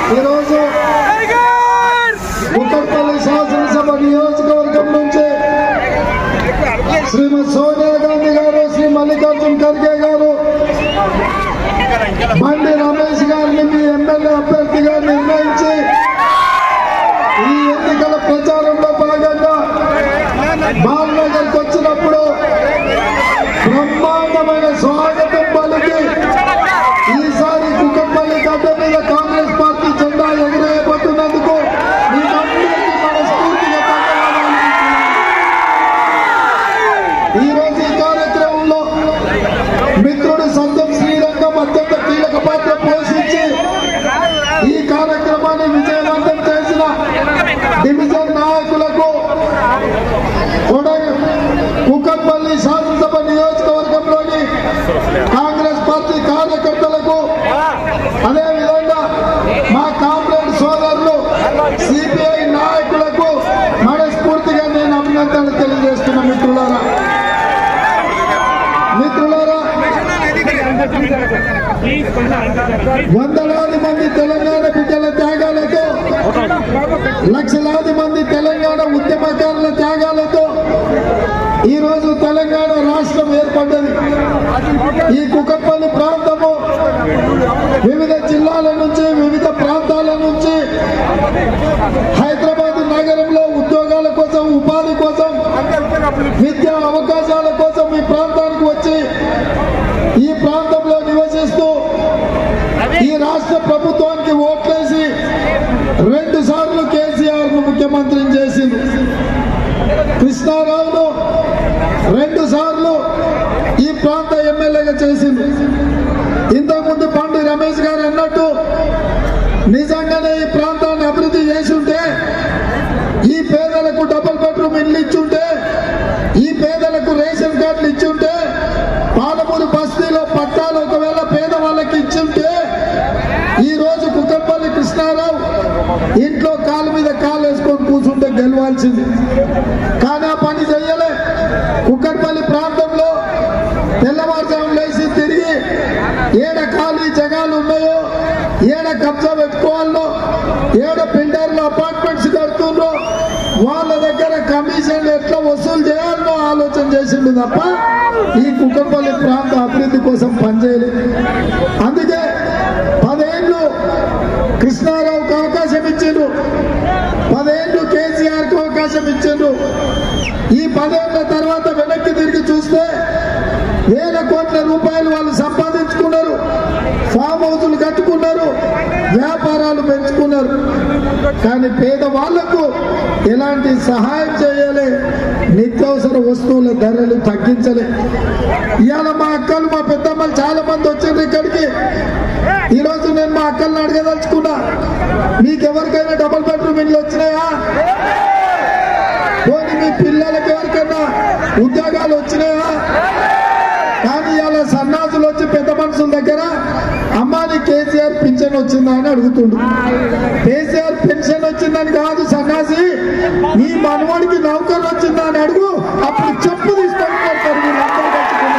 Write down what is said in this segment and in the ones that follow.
ఈరోజు ఉత్తరపల్లి శాసనసభ నియోజకవర్గం నుంచి శ్రీమతి సోనియా గాంధీ గారు శ్రీ మల్లికార్జున్ ఖర్గే గారు బండి రమేష్ గారిని మీ ఎమ్మెల్యే అభ్యర్థిగా నిర్ణయించి ఈ ఎన్నికల ప్రచారంలో భాగంగా బాలనగర్కి వచ్చినప్పుడు బ్రహ్మాండమైన స్వాగతం పలికి ఈసారి కుక్కపల్లి గడ్డ మీద కాంగ్రెస్ పార్టీ జెండా ఎగరేయబోతున్నందుకు మీకందరికీ మనస్ఫూర్తిగా ధన్యవాదాలు ఈ రోజు ఈ కార్యక్రమంలో మిత్రుడు సంతం శ్రీరంగం అత్యంత కీలక పాత్ర పోషించి ఈ కార్యక్రమాన్ని విజయవంతం చేసిన డివిజన్ నాయకులకు కొడ- కుక్కట్పల్లి శాసనసభ నియోజకవర్గంలోని కాంగ్రెస్ పార్టీ కార్యకర్తలకు అదేవిధంగా మా కామ్రేడ్ సోదరులు సిపిఐ నాయకులకు మనస్ఫూర్తిగా నేను అభినందనలు తెలియజేస్తున్న మిత్రులారా మిత్రులారా వందలాది మంది తెలంగాణ బిడ్డల త్యాగాలతో లక్షలాది మంది తెలంగాణ ఉద్యమకారుల త్యాగాలతో ఈ రోజు తెలంగాణ రాష్ట్రం ఏర్పడ్డది ఈ కుకట్పల్లి ప్రాంతము వివిధ జిల్లాల నుంచి వివిధ ప్రాంతాల నుంచి హైదరాబాద్ నగరంలో ఉద్యోగాల కోసం ఉపాధి కోసం విద్యా అవకాశాల కోసం ఈ ప్రాంతానికి వచ్చి ఈ ప్రాంతంలో నివసిస్తూ ఈ రాష్ట్ర ప్రభుత్వానికి ఓట్లేసి రెండు సార్లు కేసీఆర్ ను ముఖ్యమంత్రిని చేసింది కృష్ణారావును రెండు సార్లు ఈ ప్రాంత ఎమ్మెల్యేగా చేసింది ఇంతకుముందు పండు రమేష్ గారు అన్నట్టు నిజంగానే ఈ ప్రాంతాన్ని అభివృద్ధి చేసి ఉంటే ఈ పేదలకు డబుల్ బెడ్రూమ్ ఇల్లు ఇచ్చుంటే ఈ పేదలకు రేషన్ కార్డులు ఇచ్చుంటే పాలమూరు బస్తీలో పట్టాలు ఒకవేళ పేదవాళ్ళకి ఇచ్చుంటే ఈ రోజు కుక్కపల్లి కృష్ణారావు ఇంట్లో కాలు మీద కాలు వేసుకొని కూర్చుంటే గెలవాల్సింది కానీ ఆ పని చెయ్యలే కుక్కట్పల్లి ప్రాంతంలో తెల్లవారుజాము లేచి తిరిగి ఏడ ఖాళీ జగాలు ఉన్నాయో ఏడ కబ్జా పెట్టుకోవాలో ఏడ బిల్డర్లు అపార్ట్మెంట్స్ కడుతుండ్రో వాళ్ళ దగ్గర కమిషన్లు ఎట్లా వసూలు చేయాలో ఆలోచన చేసిండు తప్ప ఈ కుక్కపల్లి ప్రాంత అభివృద్ధి కోసం పనిచేయలేదు అందుకే పదేళ్ళు కృష్ణారావుకి అవకాశం ఇచ్చిండ్రు పదేళ్ళు కేసీఆర్ కు అవకాశం ఇచ్చిండ్రు ఈ పదేళ్ల తర్వాత వెనక్కి తిరిగి చూస్తే వేల కోట్ల రూపాయలు వాళ్ళు సంపాదించుకున్నారు ఫామ్ హౌసులు కట్టుకున్నారు వ్యాపారాలు పెంచుకున్నారు కానీ పేదవాళ్లకు ఎలాంటి సహాయం చేయలే నిత్యావసర వస్తువుల ధరలు తగ్గించలే ఇవాళ మా అక్కలు మా పెద్దమ్మలు చాలా మంది వచ్చారు ఇక్కడికి ఈ రోజు నేను మా అక్కల్ని అడగదలుచుకున్నా మీకెవరికైనా డబుల్ బెడ్రూమ్ ఇల్లు వచ్చినాయా పోనీ మీ పిల్లలకి ఎవరికైనా ఉద్యోగాలు వచ్చినాయా కానీ ఇలా సన్నాసులు వచ్చి పెద్ద మనుషుల దగ్గర అమ్మాని కేసీఆర్ పింఛన్ వచ్చిందా అని అడుగుతుండు కేసీఆర్ పెన్షన్ వచ్చిందని కాదు సన్నాసి నీ మనవాడికి నౌకరు వచ్చిందా అని అడుగు అప్పుడు చెప్పు తీసుకొని కొడతారు వీళ్ళందరూ కట్టుకుని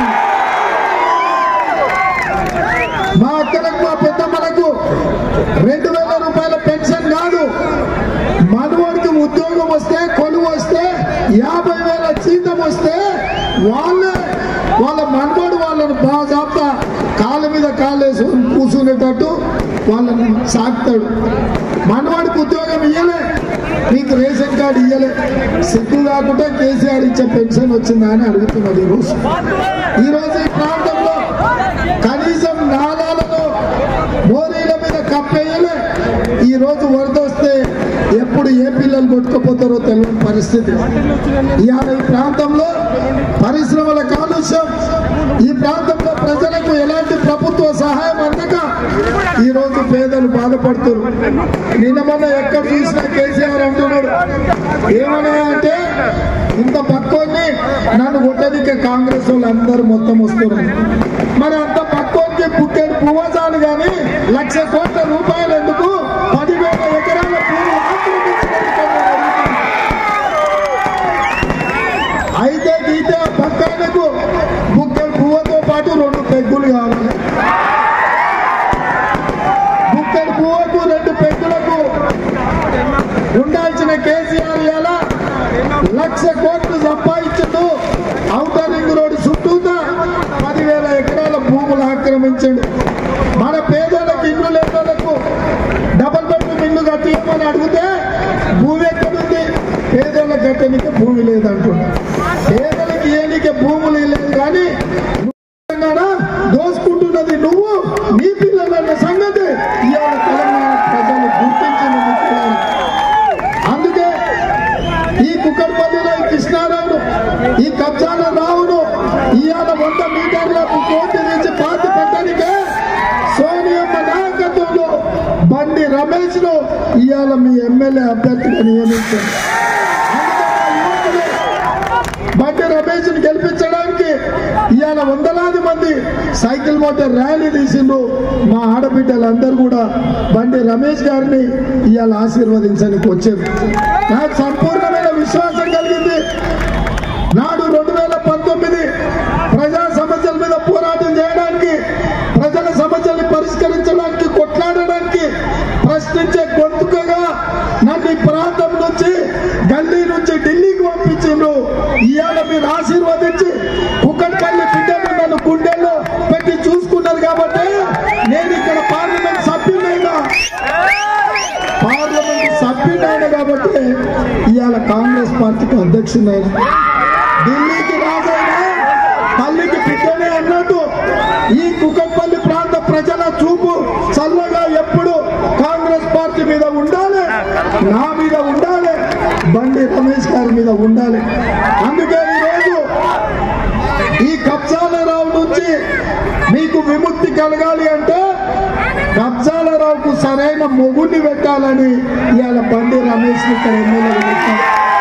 మా అక్కలకు మా పెద్దమ్మలకు రెండు వేల రూపాయల పెన్షన్ కాదు మనవాడికి ఉద్యోగం వస్తే కొలువు వస్తే యాభై వేల జీతం వస్తే వాళ్ళే వాళ్ళ మనవాడు వాళ్ళని బాగా కాళ్ళ మీద కాళ్ళు వేసుకొని కూర్చునేటట్టు వాళ్ళని సాగుతాడు మనవాడికి ఉద్యోగం ఇయ్యలే నీకు రేషన్ కార్డు ఇయ్యలే సిగ్గు కాకుండా కేసీఆర్ ఇచ్చే పెన్షన్ వచ్చిందా అని అడుగుతున్నది ఈ రోజు ఈ రోజు ఈ ప్రాంతంలో కనీసం నాలాలలో మోరీల మీద కప్పేయలే ఈ రోజు వరద వస్తే ఎప్పుడు ఏ పిల్లలు కొట్టుకుపోతారో తెలియని పరిస్థితి ఇవాళ ఈ ప్రాంతంలో పరిశ్రమల కాలుష్యం ఈ ప్రాంతంలో ప్రజలకు ఎలాంటి ప్రభుత్వ సహాయం అందక ఈ రోజు పేదలు బాధపడుతున్నారు నిన్న మొన్న ఎక్కడ చూసినా కేసీఆర్ అంటున్నాడు ఏమన్నా అంటే ఇంత పక్కోని నన్ను కొట్టదిక కాంగ్రెస్ వాళ్ళు అందరూ మొత్తం వస్తున్నారు మరి అంత పక్కోనికి పుట్టేడు పువ్వజాలు కానీ లక్ష కోట్ల రూపాయలు ఎందుకు పదివేల ఎకరాల భూమి ఆక్రమించుకొని అయితే గీతే పక్కాలకు బుక్కలు పువ్వుతో పాటు రెండు పెగ్గులు కావాలి బుక్కడి పువ్వుకు రెండు పెగ్గులు కేసీఆర్ ఎలా లక్ష కోట్లు సంపాదించడు ఔటర్ రింగ్ రోడ్డు చుట్టూతా పదివేల ఎకరాల భూములు ఆక్రమించండు మన పేదలకు ఇల్లు లేదలకు డబల్ బెడ్రూమ్ ఇల్లు కట్టియమని అడిగితే భూమి ఎక్కడుంది పేదలకు కట్టనికి భూమి లేదంటున్నారు పేదలకు ఏనికి భూములు లేదు కానీ తెలంగాణ దోసుకుంటున్నది నువ్వు నీ పిల్లలన్న సంగతి ఇవాళ తెలంగాణ ప్రజలు గుర్తించిన మిత్రులారా. అందుకే ఈ కుక్కడపల్లిలో ఈ కృష్ణారావును ఈ కబ్జాల రావును ఇవాళ వంద మీటర్లకు కోటి నుంచి పాతి పెట్టడానికే సోనియమ్మ నాయకత్వంలో బండి రమేష్ ను ఇవాళ మీ ఎమ్మెల్యే అభ్యర్థిగా నియమించారు అందుకే మా యువకులు బండి రమేష్ ని గెలిపించడానికి ఇవాళ వందలాది మంది సైకిల్ మోటార్ ర్యాలీ తీసిండ్రు మా ఆడబిడ్డలందరూ కూడా బండి రమేష్ గారిని ఇవాళ ఆశీర్వదించడానికి వచ్చారు నాకు సంపూర్ణమైన విశ్వాసం కలిగింది నాడు రెండు వేల పంతొమ్మిది ప్రజా సమస్యల మీద పోరాటం చేయడానికి ప్రజల సమస్యల్ని పరిష్కరించడానికి కొట్లాడడానికి ప్రశ్నించే గొంతుకగా నన్ను ఈ ప్రాంతం నుంచి గల్లీ నుంచి ఢిల్లీకి పంపించిండ్రు ఇవాళ మీరు ఆశీర్వదించి కుక్కట్పల్లి బిడ్డను నన్ను గుండెల్లో పెట్టి చూసుకున్నారు కాబట్టి నేను ఇక్కడ పార్లమెంట్ సభ్యునైనా పార్లమెంట్ సభ్యుడైన కాబట్టి ఇవాళ కాంగ్రెస్ పార్టీకి అధ్యక్షుడైన ఢిల్లీకి రాజైనా తల్లికి బిడ్డనే అన్నట్టు ఈ కుకట్పల్లి ప్రాంత ప్రజల చూపు చల్లగా ఎప్పుడు కాంగ్రెస్ పార్టీ మీద ఉండాలి నా మీద ఉండాలి బండి రమేష్ గారి మీద ఉండాలి అందుకే ఈరోజు ఈ కబ్జాలరావు నుంచి మీకు విముక్తి కలగాలి అంటే కబ్జాలరావుకు సరైన మొగుడిని పెట్టాలని ఇవాళ బండి రమేష్ ఇక్కడ ఎమ్మెల్యే పెట్టారు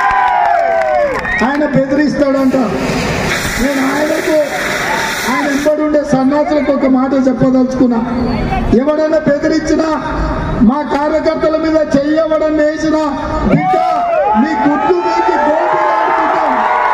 ఆయన బెదిరిస్తాడంట నేను ఆయనకు ఆయన ఎంబడుండే సన్నాసులకు ఒక మాట చెప్పదలుచుకున్నా ఎవడైనా బెదిరించినా మా కార్యకర్తల మీద చెయ్యవడని వేసినా బిడ్డ మీ గుడ్డు మీకు గోపి ఆడుకుంటాం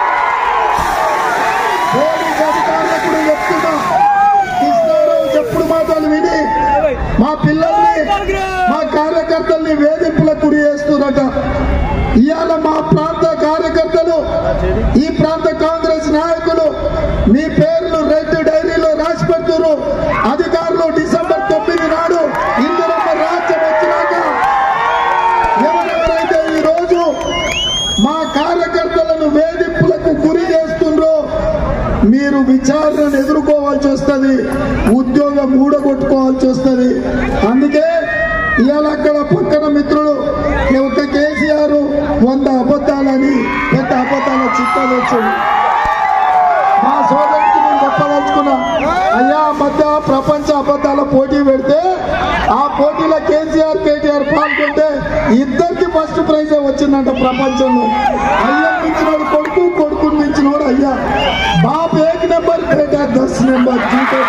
పోలీస్ అధికారులకు కూడా చెప్తున్నా కృష్ణారావు చెప్పుడు మాటలు విని మా పిల్లల్ని మా కార్యకర్తల్ని వేధింపులకు గురి చేస్తున్నట ఇవాళ మా ప్రాంత కార్యకర్తలు ఈ ప్రాంత కాంగ్రెస్ నాయకులు మీ పేర్లు రైతు డైరీలో రాసి పెడుతున్నారు అధికారులు డిసెంబర్ తొమ్మిది నాడు ఇందిరమ్మ రాజ్యం వచ్చినాక ఎవరెవరైతే ఈ రోజు మా కార్యకర్తలను వేధింపులకు గురి చేస్తుండ్రో మీరు విచారణను ఎదుర్కోవాల్సి వస్తుంది ఉద్యోగం ఊడగొట్టుకోవాల్సి వస్తుంది అందుకే ఇవాళ అక్కడ పక్కన మిత్రుడు ఒక కేసీఆర్ వంద అబద్ధాలని పెద్ద అబద్ధాల చిట్టాలు వచ్చాడు మా సోదరికి నేను చెప్పదలుచుకున్నా అయ్యా ఆ మధ్య ప్రపంచ అబద్ధాల పోటీ పెడితే ఆ పోటీలో కేసీఆర్ కేటీఆర్ పాల్గొంటే ఇద్దరికి ఫస్ట్ ప్రైజ్ వచ్చిందంట ప్రపంచంలో అయ్యా మించినోడు కొడుకు కొడుకుని మించినోడు అయ్యా బాబు ఏక్ నెంబర్ బేటా దస్ నెంబర్ జీతో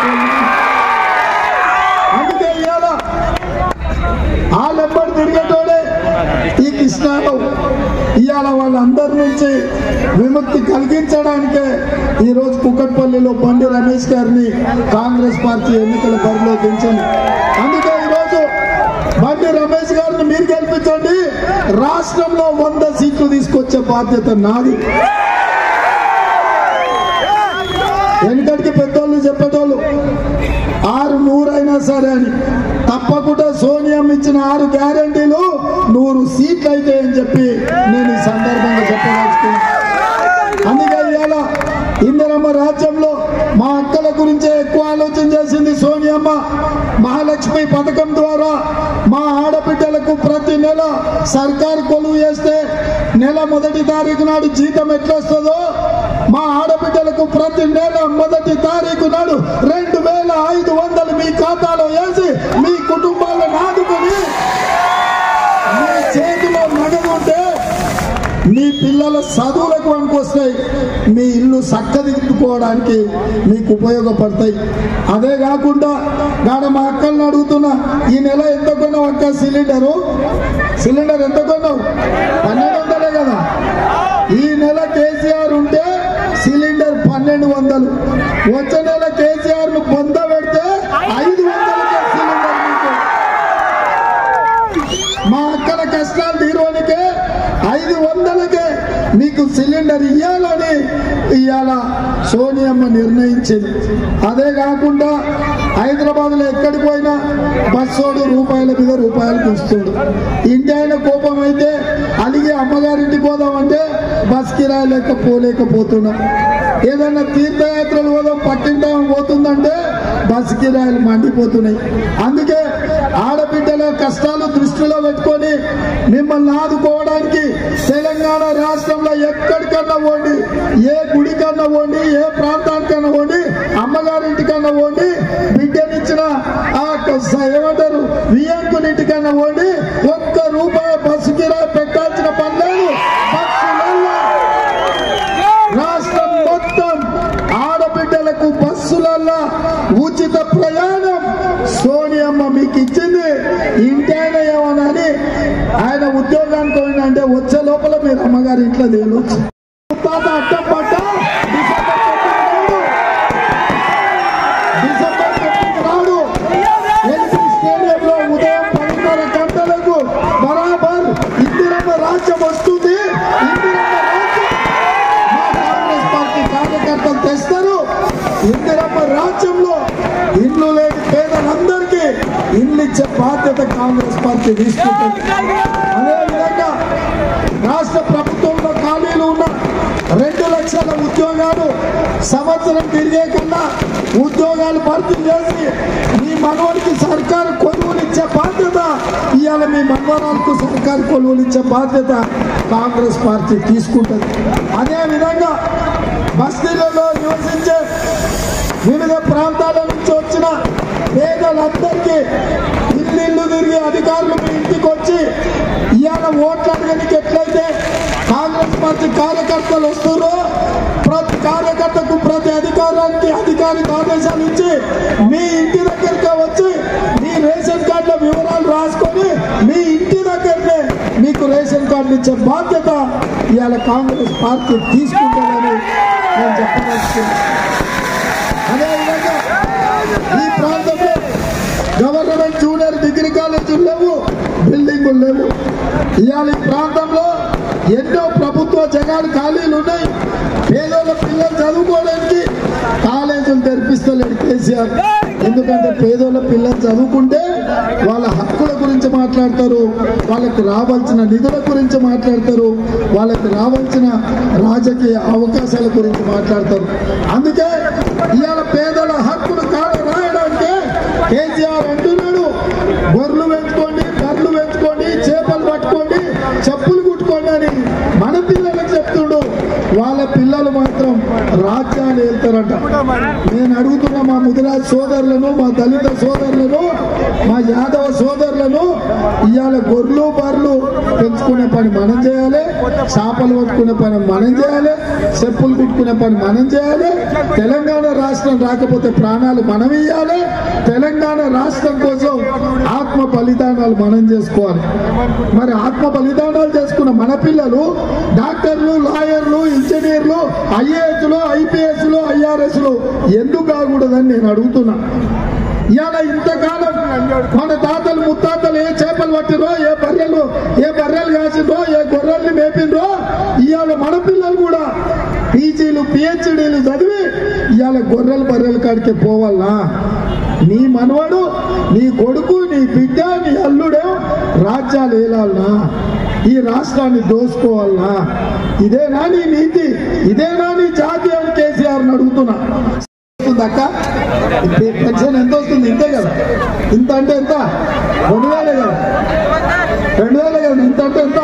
అందుకే ఇవాళ ఆ నెంబర్ తిరిగేటోడే ఈ కృష్ణారావు ఇవాళ వాళ్ళందరి నుంచి విముక్తి కలిగించడానికే ఈ రోజు కుక్కట్పల్లిలో బండి రమేష్ గారిని కాంగ్రెస్ పార్టీ ఎన్నికల బరిలో దించింది అందుకే ఈరోజు బండి రమేష్ గారిని మీరు గెలిపించండి రాష్ట్రంలో వంద సీట్లు తీసుకొచ్చే బాధ్యత నాది వెనకటికి పెద్దోళ్ళు చెప్పేటోళ్ళు ఆరు నూరైనా సరే అని తప్పకుండా సోనియం ఇచ్చిన ఆరు గ్యారంటీలు నూరు సీట్లు అయితే అని చెప్పి నేను ఈ సందర్భంగా చెప్పదలుచుకున్నాను అందుకే ఇవాళ ఇందిరమ్మ రాజ్యంలో మా అక్కల గురించే ఎక్కువ ఆలోచన చేసింది సోనియమ్మ మహాలక్ష్మి పథకం ద్వారా మా ఆడబిడ్డలకు ప్రతి నెల సర్కారు కొలువు చేస్తే నెల మొదటి తారీఖు నాడు జీతం ఎట్లా వస్తుందో మా ఆడబిడ్డలకు ప్రతి నెల మొదటి తారీఖు నాడు రెండు వేల ఐదు వందలు మీ ఖాతాలో వేసి మీ కుటుంబాలను ఆదుకొని మీ చేతిలో నగదు ఉంటే మీ పిల్లల చదువులకు వస్తాయి మీ ఇల్లు చక్కదిద్దుకోవడానికి మీకు ఉపయోగపడతాయి అదే కాకుండా గాడ మా అక్కల్ని అడుగుతున్నా ఈ నెల ఎంత కొన్నావు అక్క సిలిండరు సిలిండర్ ఎంత కొన్నావు పన్నెండు వందలే కదా ఈ నెల కేసీఆర్ ఉంటే సిలిండర్ పన్నెండు వందలు వచ్చే నెల కేసీఆర్ ను పొంద పెడితే ఐదు వందలకే సిలిండర్ మీకు మా అక్కల కష్టాలు తీరోనికే ఐదు వందలకే మీకు సిలిండర్ ఇవ్వాలని ఇవాళ సోనియమ్మ నిర్ణయించింది అదే కాకుండా హైదరాబాద్ లో ఎక్కడికి పోయినా బస్సోడు రూపాయల మీద రూపాయలు ఇస్తుడు ఇంటి ఆయన కోపం అయితే అలిగి అమ్మగారింటికి పోదామంటే బస్ కిరాయి లేక పోలేకపోతున్నాం ఏదన్నా తీర్థయాత్రలు పోదాం పట్టింటాం పోతుందంటే బస్ కిరాయిలు మండిపోతున్నాయి అందుకే ఆడబిడ్డల కష్టాలు దృష్టిలో పెట్టుకొని మిమ్మల్ని ఆదుకోవడానికి తెలంగాణ రాష్ట్రంలో ఎక్కడికన్నా పోండి ఏ గుడికన్నా పోండి ఏ ప్రాంతానికన్నా పోండి అమ్మగారింటికన్నా పోండి బిడ్డనిచ్చిన ఆ స- ఏమంటారు వియంకునింటికన్నా పోండి ఒక్క రూపాయి బస్సు కిరాయి పెట్టాల్సిన పని లేదు బస్సులలో రాష్ట్రం మొత్తం ఆడబిడ్డలకు బస్సులల్లో ఉచిత ప్రయాణం సోనియమ్మ మీకు ఇచ్చింది ఇంటైనా ఏమనని ఆయన ఉద్యోగానికి పోయిందంటే వచ్చే లోపల మీరు అమ్మగారి ఇంట్లో తేలొచ్చు తాత అడ్డం పట్ట డిసెంబర్ తొమ్మిది నాడు, డిసెంబర్ తొమ్మిది నాడు ఎల్బీ స్టేడియంలో ఉదయం పదిన్నర గంటలకు బరాబర్ ఇందిరమ్మ రాజ్యం వస్తుంది ఇందిరమ్మ రాజ్యం మా కాంగ్రెస్ పార్టీ కార్యకర్తలు తెస్తారు ఇందిరమ్మ రాజ్యంలో ఇల్లు లేని పేదలందరికీ ఇల్లు ఇచ్చే బాధ్యత కాంగ్రెస్ పార్టీ తీసుకుంటుంది అదేవిధంగా రాష్ట్ర ప్రభుత్వంలో ఖాళీలు ఉన్న రెండు లక్షల ఉద్యోగాలు సంవత్సరం తిరిగే కన్నా ఉద్యోగాలు భర్తీ చేసి మీ మనవడికి సర్కారు కొలువులు ఇచ్చే బాధ్యత ఇవాళ మీ మనవరాలకు సర్కారు కొలువులు ఇచ్చే బాధ్యత కాంగ్రెస్ పార్టీ తీసుకుంటుంది అదేవిధంగా బస్తీలలో నివసించే వివిధ ప్రాంతాల నుంచి వచ్చిన పేదలందరికీ ఇల్లు ఇల్లు తిరిగి అధికారులు మీ ఇంటికి వచ్చి ఇవాళ ఓట్లు అడగడానికి ఎట్లయితే కాంగ్రెస్ పార్టీ కార్యకర్తలు వస్తున్నారో ప్రతి కార్యకర్తకు ప్రతి అధికారానికి అధికారికి ఆదేశాలు ఇచ్చి మీ ఇంటి దగ్గరికి వచ్చి మీ రేషన్ కార్డుల వివరాలు రాసుకొని మీ ఇంటి దగ్గరనే మీకు రేషన్ కార్డు ఇచ్చే బాధ్యత ఇవాళ కాంగ్రెస్ పార్టీ తీసుకుంటుందని నేను చెప్పదలుచుకున్నాను అదేవిధంగా ఈ ప్రాంతంలో గవర్నమెంట్ జూనియర్ డిగ్రీ కాలేజీలు లేవు బిల్డింగులు లేవు ఇవాళ ఈ ప్రాంతంలో ఎన్నో ప్రభుత్వ జగాలు ఖాళీలు ఉన్నాయి పేదోళ్ళ పిల్లలు చదువుకోవడానికి కాలేజీలు తెరిపిస్తలేడు కేసీఆర్ ఎందుకంటే పేదోళ్ళ పిల్లలు చదువుకుంటే వాళ్ళ హక్కుల గురించి మాట్లాడతారు వాళ్ళకి రావాల్సిన నిధుల గురించి మాట్లాడతారు వాళ్ళకి రావాల్సిన రాజకీయ అవకాశాల గురించి మాట్లాడతారు అందుకే ఇవాళ పేదల హక్కులు కాడ రాయడానికి కేసీఆర్ అంటున్నాడు గొర్రెలు పెంచుకోండి బర్రెలు పెంచుకోండి చేపలు పట్టుకోండి చెప్పులు కుట్టుకోండి అని మన పిల్లలకు చెప్తుడు వాళ్ళ పిల్లలు మాత్రం రాజ్యాలు వెళ్తారట నేను అడుగుతున్న మా ముదిరాజ్ సోదరులను మా దళిత సోదరులను మా యాదవ సోదరులను ఇవాళ గొర్రెలు బర్రెలు పెంచుకునే పని మనం చేయాలి చేపలు పట్టుకునే పని మనం చేయాలి చెప్పులు కుట్టుకునే పని మనం చేయాలి తెలంగాణ రాష్ట్రం రాకపోతే ప్రాణాలు మనం ఇవ్వాలి తెలంగాణ రాష్ట్రం కోసం ఆత్మ బలిదానాలు మనం చేసుకోవాలి మరి ఆత్మ బలిదానాలు చేసుకున్న మన పిల్లలు డాక్టర్లు లాయర్లు ఇంజనీర్లు ఐఏఎస్లు ఐపీఎస్లు ఐఆర్ఎస్లు ఎందుకు కాకూడదని నేను అడుగుతున్నా ఇవాళ ఇంతకాలం మన తాతలు ముత్తాతలు ఏ చేపలు పట్టిరో ఏ బర్రెలు ఏ బర్రెలు కాసిండ్రో ఏ గొర్రెల్ని మేపిండ్రో ఇవాళ మన పిల్లలు కూడా పీజీలు పిహెచ్డీలు చదివి ఇవాళ గొర్రెల బర్రెల కాడికి పోవాలా నీ మనవడు నీ కొడుకు నీ బిడ్డ నీ అల్లుడే రాజ్యాలు ఏలాలనా ఈ రాష్ట్రాన్ని దోసుకోవాలనా ఇదేనా నీ నీతి ఇదేనా నీ జాతి అని కేసీఆర్ అడుగుతున్నా వస్తుంది అక్క ఇప్పుడు పెన్షన్ ఎంత వస్తుంది ఇంతే కదా ఇంత అంటే ఎంత రెండు వేలే కదా రెండు వేలే కదా ఇంత అంటే ఎంత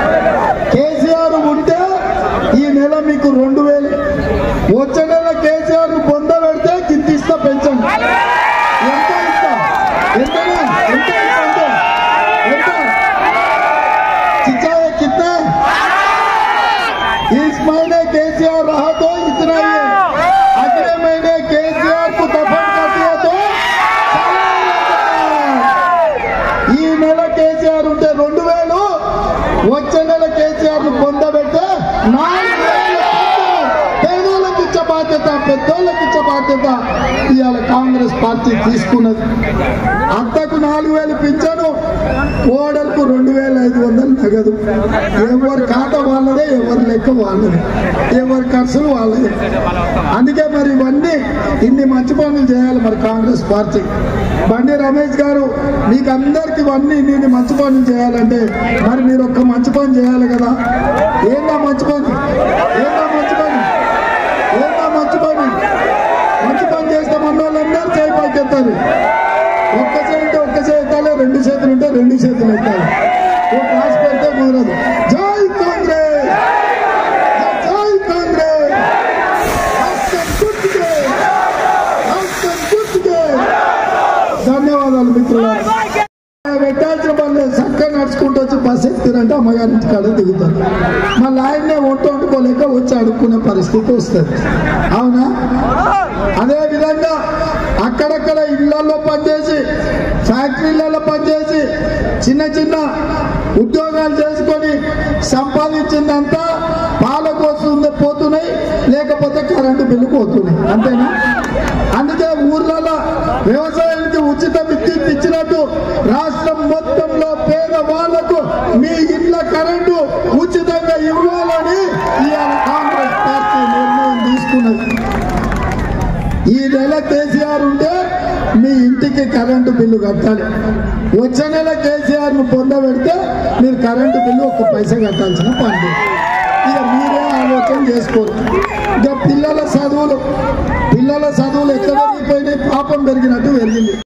కేసీఆర్ ఉంటే ఈ నెల మీకు రెండు వేలు వచ్చే నెల కేసీఆర్ పొంద పెడితే కింద ఇస్తా పెన్షన్ ఎంత ఇస్తా ఎంతనా ఎంత ఇస్తా అంటే ఎంత చిచ్చాయే కిత్నా इस महीने केसीआर रहा तो इतना ही है अगले महीने केसीआर को दफन कर दिया तो ఈ నెల కేసీఆర్ ఉంటే రెండు వేలు వచ్చే నెల కేసీఆర్ ను పొందబెడితే నాలుగు వేలు పేదోళ్ళకి ఇచ్చే బాధ్యత పెద్దోళ్ళకి ఇచ్చే బాధ్యత ఇవాళ కాంగ్రెస్ పార్టీ తీసుకున్నది అత్తకు నాలుగు వేలు పింఛను ఓడలకు రెండు వేల ఐదు వందలు తగదు ఎవరి ఖాతా వాళ్ళదే ఎవరి లెక్క వాళ్ళదే ఎవరి ఖర్చులు వాళ్ళదే అందుకే మరి ఇవన్నీ ఇన్ని మంచి పనులు చేయాలి మరి కాంగ్రెస్ పార్టీ బండి రమేష్ గారు మీకు అందరికి ఇవన్నీ ఇన్ని మంచి పనులు చేయాలంటే మరి మీరు ఒక్క మంచి పని చేయాలి కదా ఏందా మంచి పని ఏందా మంచి పని ఏందా మంచి పని మంచి పని చేస్తే మన వాళ్ళందరూ చేయి పైకెత్తారు ఒక్క చేయి ఉంటే ఒక్క చేయి ఎత్తాలి రెండు చేతులు ఉంటే రెండు చేతులు ఎత్తాలి ఓ క్లాస్ పెడితే కుదరదు జై కాంగ్రెస్ జై కాంగ్రెస్ రాష్ట్రం గుర్తుకే రాష్ట్రం గుర్తుకే ధన్యవాదాలు మిత్రులారా పెట్టాల్సిన వాళ్ళు చక్కగా నడుచుకుంటూ వచ్చి బస్ ఎక్కుతారంటే అమ్మగారి ఇంటి కాడ దిగుతారు మళ్ళీ ఆయన్నే వంట వండుకోలేక వచ్చి అడుక్కునే పరిస్థితి వస్తుంది అవునా అదే విధంగా అక్కడక్కడ ఇళ్లలో పనిచేసి ఫ్యాక్టరీలలో పనిచేసి చిన్న చిన్న ఉద్యోగాలు చేసుకొని సంపాదించిందంతా పాలకు వస్తుంది పోతున్నాయి లేకపోతే కరెంటు బిల్లు పోతున్నాయి అంతేనా అందుకే ఊర్లలో వ్యవసాయానికి ఉచిత విద్యుత్ ఇచ్చినట్టు రాష్ట్రం మొత్తంలో పేద వాళ్లకు మీ ఇళ్ల కరెంటు ఉచితంగా ఇవ్వాలని ఇవాళ కాంగ్రెస్ పార్టీ నిర్ణయం తీసుకున్నది ఈ నెల కేసీఆర్ ఉంటే మీ ఇంటికి కరెంటు బిల్లు కట్టాలి వచ్చే నెల కేసీఆర్ ను పొందబెడితే మీరు కరెంటు బిల్లు ఒక పైసా కట్టాల్సిన పని లేదు. ఇక మీరే ఆలోచన చేసుకోరు ఇక పిల్లల చదువులు పిల్లల చదువులు ఎక్కడ పెరిగిపోయినాయి పాపం పెరిగినట్టు పెరిగింది